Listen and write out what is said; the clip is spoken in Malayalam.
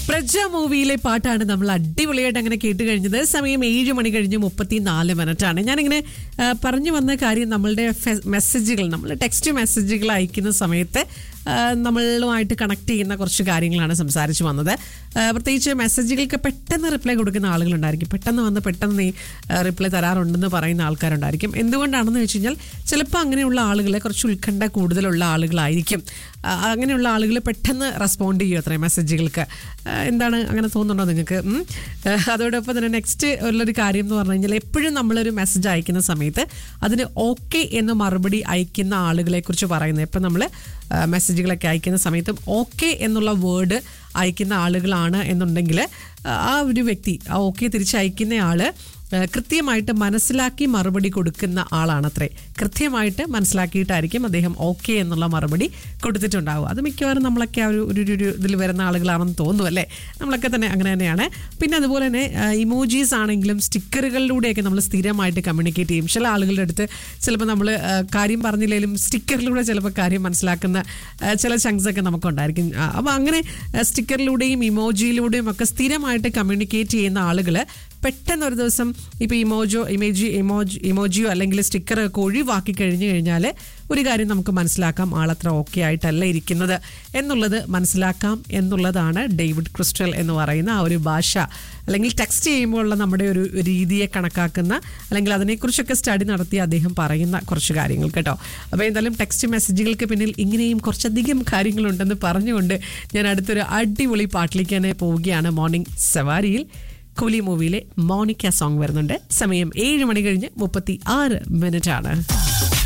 പ്രജ മൂവിയിലെ പാട്ടാണ് നമ്മൾ അടിപൊളിയായിട്ട് അങ്ങനെ കേട്ട് കഴിഞ്ഞത് സമയം ഏഴ് മണി കഴിഞ്ഞ് മുപ്പത്തിനാല് മിനിറ്റ് ആണ് ഞാനിങ്ങനെ ആ, പറഞ്ഞു വന്ന കാര്യം നമ്മളുടെ ഫെ- മെസ്സേജുകൾ നമ്മൾ ടെക്സ്റ്റ് മെസ്സേജുകൾ അയക്കുന്ന സമയത്ത് ആ, നമ്മളുമായിട്ട് കണക്ട് ചെയ്യുന്ന കുറച്ച് കാര്യങ്ങളാണ് സംസാരിച്ച് വന്നത് ആ, പ്രത്യേകിച്ച് മെസ്സേജുകൾക്ക് പെട്ടെന്ന് റിപ്ലൈ കൊടുക്കുന്ന ആളുകളുണ്ടായിരിക്കും പെട്ടെന്ന് വന്ന് പെട്ടെന്ന് നീ റിപ്ലൈ തരാറുണ്ടെന്ന് പറയുന്ന ആൾക്കാരുണ്ടായിരിക്കും എന്തുകൊണ്ടാണെന്ന് വെച്ച് കഴിഞ്ഞാൽ ചിലപ്പോൾ അങ്ങനെയുള്ള ആളുകൾ കുറച്ച് ഉത്കണ്ഠ കൂടുതലുള്ള ആളുകളായിരിക്കും ആ, അങ്ങനെയുള്ള ആളുകൾ പെട്ടെന്ന് റെസ്പോണ്ട് ചെയ്യും അത്രയും മെസ്സേജുകൾക്ക് ആ, എന്താണ് അങ്ങനെ തോന്നുന്നുണ്ടോ നിങ്ങൾക്ക് ഉം? ആ, അതോടൊപ്പം തന്നെ നെക്സ്റ്റ് ഉള്ളൊരു കാര്യം എന്ന് പറഞ്ഞു കഴിഞ്ഞാൽ എപ്പോഴും നമ്മളൊരു മെസ്സേജ് അയക്കുന്ന സമയത്ത് അതിന് ഓക്കെ എന്ന് മറുപടി അയക്കുന്ന ആളുകളെ കുറിച്ച് പറയുന്നത് ഇപ്പം നമ്മൾ മെസ്സേജുകളൊക്കെ അയക്കുന്ന സമയത്തും ഓക്കെ എന്നുള്ള വേർഡ് അയക്കുന്ന ആളുകളാണ് എന്നുണ്ടെങ്കിൽ ആ ഒരു വ്യക്തി ആ ഓക്കെ തിരിച്ചയക്കുന്ന ആള് ആ, കൃത്യമായിട്ട് മനസ്സിലാക്കി മറുപടി കൊടുക്കുന്ന ആളാണത്രേ കൃത്യമായിട്ട് മനസ്സിലാക്കിയിട്ടായിരിക്കും അദ്ദേഹം ഓക്കെ എന്നുള്ള മറുപടി കൊടുത്തിട്ടുണ്ടാവുക അത് മിക്കവാറും നമ്മളൊക്കെ ആ ഒരു ഒരു ഒരു ഇതിൽ വരുന്ന ആളുകളാണെന്ന് തോന്നുന്നു അല്ലേ നമ്മളൊക്കെ തന്നെ അങ്ങനെ തന്നെയാണ് പിന്നെ അതുപോലെ തന്നെ ഇമോജീസ് ആണെങ്കിലും സ്റ്റിക്കറുകളിലൂടെയൊക്കെ നമ്മൾ സ്ഥിരമായിട്ട് കമ്മ്യൂണിക്കേറ്റ് ചെയ്യും ചില ആളുകളുടെ അടുത്ത് ചിലപ്പോൾ നമ്മൾ കാര്യം പറഞ്ഞില്ലെങ്കിലും സ്റ്റിക്കറിലൂടെ ചിലപ്പോൾ കാര്യം മനസ്സിലാക്കുന്ന ആ, ചില ചങ്സ് ഒക്കെ നമുക്കുണ്ടായിരിക്കും അപ്പോൾ അങ്ങനെ ആ, സ്റ്റിക്കറിലൂടെയും ഇമോജിയിലൂടെയും ഒക്കെ സ്ഥിരമായിട്ട് കമ്മ്യൂണിക്കേറ്റ് ചെയ്യുന്ന ആളുകൾ പെട്ടെന്ന് ഒരു ദിവസം ഇപ്പോൾ ഇമോജോ ഇമേജി ഇമോജി ഇമോജിയോ അല്ലെങ്കിൽ സ്റ്റിക്കർ ഒക്കെ ഒഴിവാക്കി കഴിഞ്ഞു കഴിഞ്ഞാൽ ഒരു കാര്യം നമുക്ക് മനസ്സിലാക്കാം ആളത്ര ഓക്കെ ആയിട്ടല്ല ഇരിക്കുന്നത് എന്നുള്ളത് മനസ്സിലാക്കാം എന്നുള്ളതാണ് ഡേവിഡ് ക്രിസ്റ്റൽ എന്ന് പറയുന്ന ആ ഒരു ഭാഷ അല്ലെങ്കിൽ ടെക്സ്റ്റ് ചെയ്യുമ്പോഴുള്ള നമ്മുടെ ഒരു രീതിയെ കണക്കാക്കുന്ന അല്ലെങ്കിൽ അതിനെക്കുറിച്ചൊക്കെ സ്റ്റഡി നടത്തി അദ്ദേഹം പറയുന്ന കുറച്ച് കാര്യങ്ങൾ കേട്ടോ അപ്പോൾ എന്തായാലും ടെക്സ്റ്റ് മെസ്സേജുകൾക്ക് പിന്നിൽ ഇങ്ങനെയും കുറച്ചധികം കാര്യങ്ങളുണ്ടെന്ന് പറഞ്ഞുകൊണ്ട് ഞാൻ അടുത്തൊരു അടിപൊളി പാട്ടിലേക്ക് തന്നെ പോവുകയാണ് മോർണിംഗ് സവാരിയിൽ കൂലി മൂവിയിലെ മോണിക്ക സോങ് വരുന്നുണ്ട് സമയം ഏഴ് മണി കഴിഞ്ഞ് മുപ്പത്തി ആറ് മിനിറ്റ് ആണ്